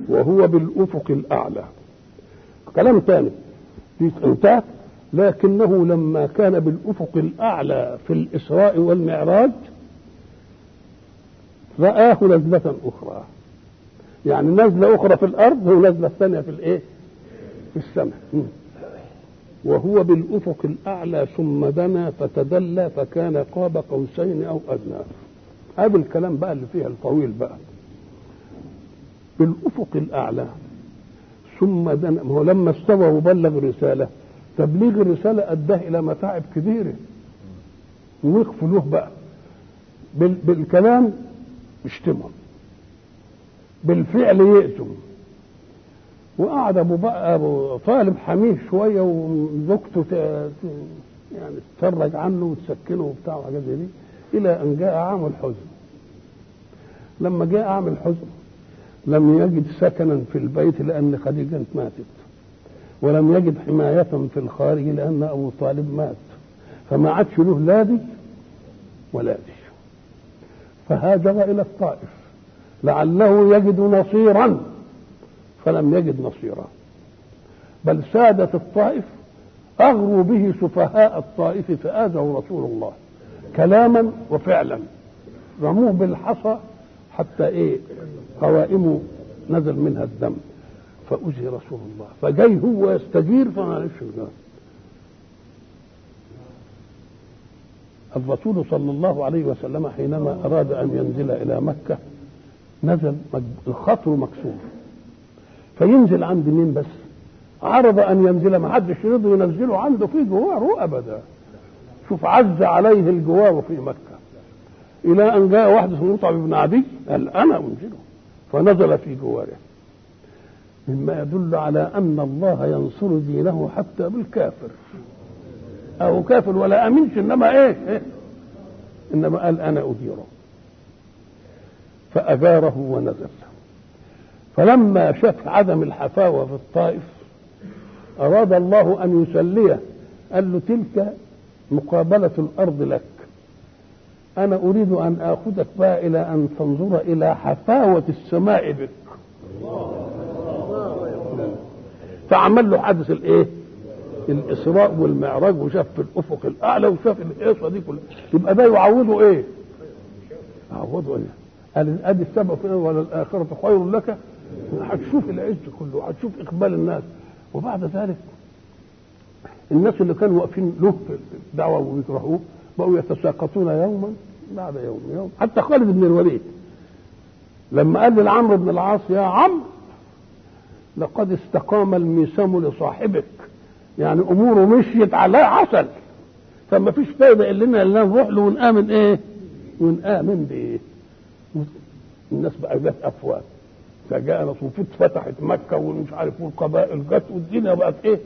وهو بالأفق الأعلى كلام ثاني دي انتهت لكنه لما كان بالأفق الأعلى في الإسراء والمعراج رآه نزلة أخرى يعني نزلة أخرى في الأرض ونزلة الثانية في الإيه؟ في السماء وهو بالأفق الأعلى ثم دنا فتدلى فكان قاب قوسين أو أدنى هذا الكلام بقى اللي فيها الطويل بقى بالأفق الأعلى ثم دنا ما هو لما استوى وبلغ رسالة تبليغ الرسالة أداه إلى متاعب كثيرة ويخفوا له بقى بال بالكلام يشتمهم بالفعل يأتم وقعد ابو بقى ابو طالب حميه شويه وزوجته يعني تتفرج عنه وتسكنه وبتاع وحاجات زي دي الى ان جاء عام الحزن لما جاء عام الحزن لم يجد سكنا في البيت لان خديجه ماتت ولم يجد حمايه في الخارج لان ابو طالب مات فما عادش له لا دي ولا دي فهاجر الى الطائف لعله يجد نصيرا فلم يجد نصيرا بل سادة الطائف أغروا به سفهاء الطائف فآذوا رسول الله كلاما وفعلا رموه بالحصى حتى ايه قوائمه نزل منها الدم فأذي رسول الله فجاي هو يستجير فما عرفش الرسول صلى الله عليه وسلم حينما أراد أن ينزل إلى مكة نزل الخطر مكسور فينزل عند مين بس عرض ان ينزل ما حدش يرضى ينزله عنده في جواره ابدا شوف عز عليه الجوار في مكه الى ان جاء واحد اسمه مطعم بن عدي قال انا انزله فنزل في جواره مما يدل على ان الله ينصر دينه حتى بالكافر او كافر ولا امنش انما ايه, إيه؟ انما قال انا اديره فاجاره ونزل فلما شاف عدم الحفاوة في الطائف أراد الله أن يسليه قال له تلك مقابلة الأرض لك أنا أريد أن آخذك بقى إلى أن تنظر إلى حفاوة السماء بك فعمل له حدث الإيه؟ الإسراء والمعراج وشاف في الأفق الأعلى وشاف القصة دي كلها يبقى ده يعوضه إيه؟ يعوضه إيه؟ قال ادي السبب ولا الاخره خير لك هتشوف العز كله هتشوف اقبال الناس وبعد ذلك الناس اللي كانوا واقفين له في الدعوه ويكرهوه بقوا يتساقطون يوما بعد يوم يوم حتى خالد بن الوليد لما قال لعمرو بن العاص يا عم لقد استقام الميسم لصاحبك يعني اموره مشيت على عسل فما فيش فايده الا لنا نروح له ونامن ايه ونامن بايه الناس بقى جت افواج فجاء نصوفيت فتحت مكه ومش عارف والقبائل جت والدنيا بقت ايه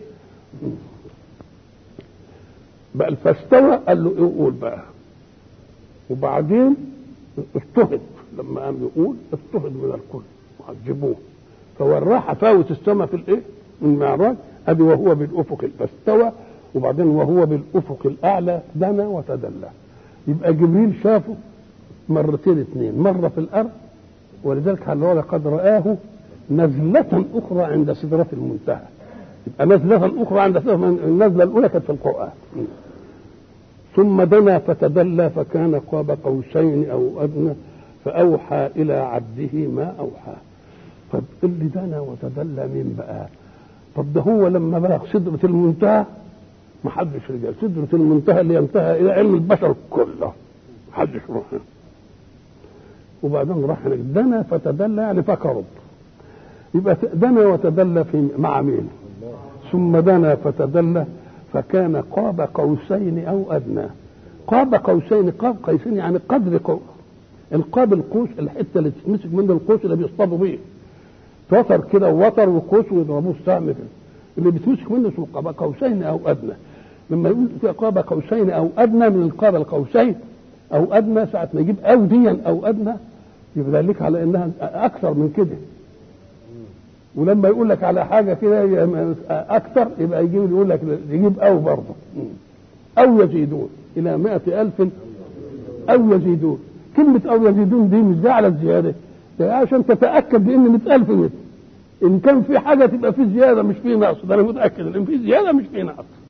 بقى فاستوى قال له ايه قول بقى وبعدين اضطهد لما قام يقول اضطهد من الكل وعذبوه فوراه حفاوة السماء في الايه؟ المعراج ادي وهو بالافق فاستوى وبعدين وهو بالافق الاعلى دنا وتدلى يبقى جبريل شافه مرتين اثنين مره في الارض ولذلك قال لقد رآه نزلة أخرى عند سدرة المنتهى يبقى نزلة أخرى عند سدرة النزلة الأولى كانت في القرآن ثم دنا فتدلى فكان قاب قوسين أو أدنى فأوحى إلى عبده ما أوحى طب اللي دنا وتدلى مين بقى طب ده هو لما بلغ سدرة المنتهى ما حدش رجع سدرة المنتهى اللي ينتهى إلى علم البشر كله ما حدش روح وبعدين راح دنا فتدلى يعني فقرب يبقى دنا وتدلى في مع مين ثم دنا فتدلى فكان قاب قوسين او ادنى قاب قوسين قاب قوسين يعني قدر قوس القاب القوس الحته اللي تتمسك منه القوس اللي بيصطادوا بيه وتر كده ووتر وقوس ويضربوه السهم اللي بيتمسك منه اسمه قاب قوسين او ادنى لما يقول في قاب قوسين او ادنى من القاب القوسين او ادنى ساعه ما يجيب او ديا او ادنى يبقى دليل على انها اكثر من كده ولما يقول لك على حاجه كده اكثر يبقى يجيب يقول لك يجيب او برضه او يزيدون الى مائة الف او يزيدون كلمة او يزيدون دي مش دي على الزيادة ده عشان تتأكد بان 100 الف متر ان كان في حاجه تبقى في زياده مش في نقص ده انا متاكد ان في زياده مش في نقص